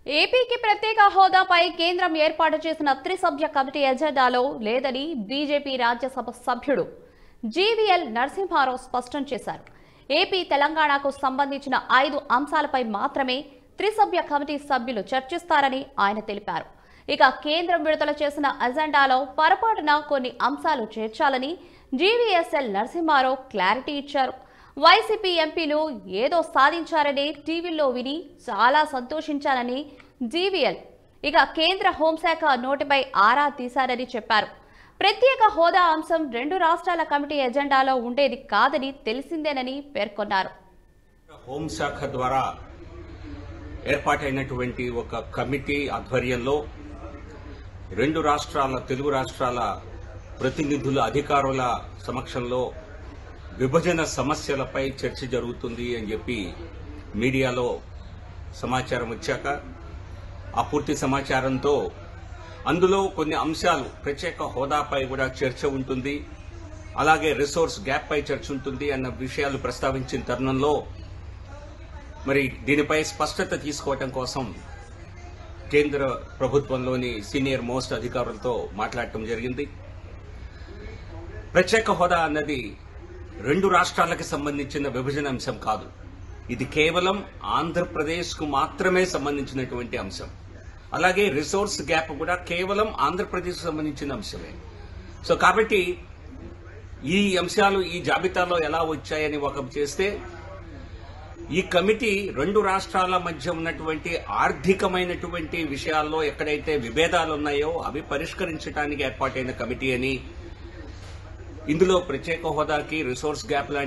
ఏపీకి ప్రత్యేక హోదాపై కేంద్రం ఏర్పాటు చేసిన త్రిసభ్య కమిటీ ఎజెండాలో లేదని బీజేపీ రాజ్యసభ సభ్యుడు జీవీఎల్ నరసింహారావు స్పష్టం చేశారు ఏపీ తెలంగాణకు సంబంధించిన ఐదు అంశాలపై మాత్రమే త్రిసభ్య కమిటీ సభ్యులు చర్చిస్తారని ఆయన తెలిపారు ఇక కేంద్రం విడుదల చేసిన అజెండాలో పొరపాటున కొన్ని అంశాలు చేర్చాలని జీవీఎస్ఎల్ నరసింహారావు క్లారిటీ ఇచ్చారు వైసీపీ ఎంపీలు ఏదో సాధించారని టీవీల్లో విని చాలా సంతోషించానని జీవీఎల్ ఇక కేంద్ర హోంశాఖ నోటిపై ఆరా తీశారని చెప్పారు ప్రత్యేక హోదా అంశం రెండు రాష్ట్రాల కమిటీ ఎజెండాలో ఉండేది కాదని తెలిసిందేనని పేర్కొన్నారు హోంశాఖ ద్వారా ఏర్పాటైనటువంటి ఒక కమిటీ ఆధ్వర్యంలో రెండు రాష్ట్రాల తెలుగు రాష్ట్రాల ప్రతినిధుల అధికారుల సమక్షంలో విభజన సమస్యలపై చర్చ జరుగుతుంది అని చెప్పి మీడియాలో సమాచారం వచ్చాక ఆ పూర్తి సమాచారంతో అందులో కొన్ని అంశాలు ప్రత్యేక హోదాపై కూడా చర్చ ఉంటుంది అలాగే రిసోర్స్ గ్యాప్ పై చర్చ ఉంటుంది అన్న విషయాలు ప్రస్తావించిన తరుణంలో మరి దీనిపై స్పష్టత తీసుకోవటం కోసం కేంద్ర ప్రభుత్వంలోని సీనియర్ మోస్ట్ అధికారులతో మాట్లాడటం జరిగింది ప్రత్యేక హోదా అన్నది రెండు రాష్ట్రాలకు సంబంధించిన విభజన అంశం కాదు ఇది కేవలం ఆంధ్రప్రదేశ్ కు మాత్రమే సంబంధించినటువంటి అంశం అలాగే రిసోర్స్ గ్యాప్ కూడా కేవలం ఆంధ్రప్రదేశ్ సంబంధించిన అంశమే సో కాబట్టి ఈ అంశాలు ఈ జాబితాలో ఎలా వచ్చాయని ఒక చేస్తే ఈ కమిటీ రెండు రాష్ట్రాల మధ్య ఉన్నటువంటి ఆర్థికమైనటువంటి విషయాల్లో ఎక్కడైతే విభేదాలు ఉన్నాయో అవి పరిష్కరించడానికి ఏర్పాటైన కమిటీ అని ఇందులో ప్రత్యేక హోదాకి రిసోర్స్ గ్యాప్ లాంటి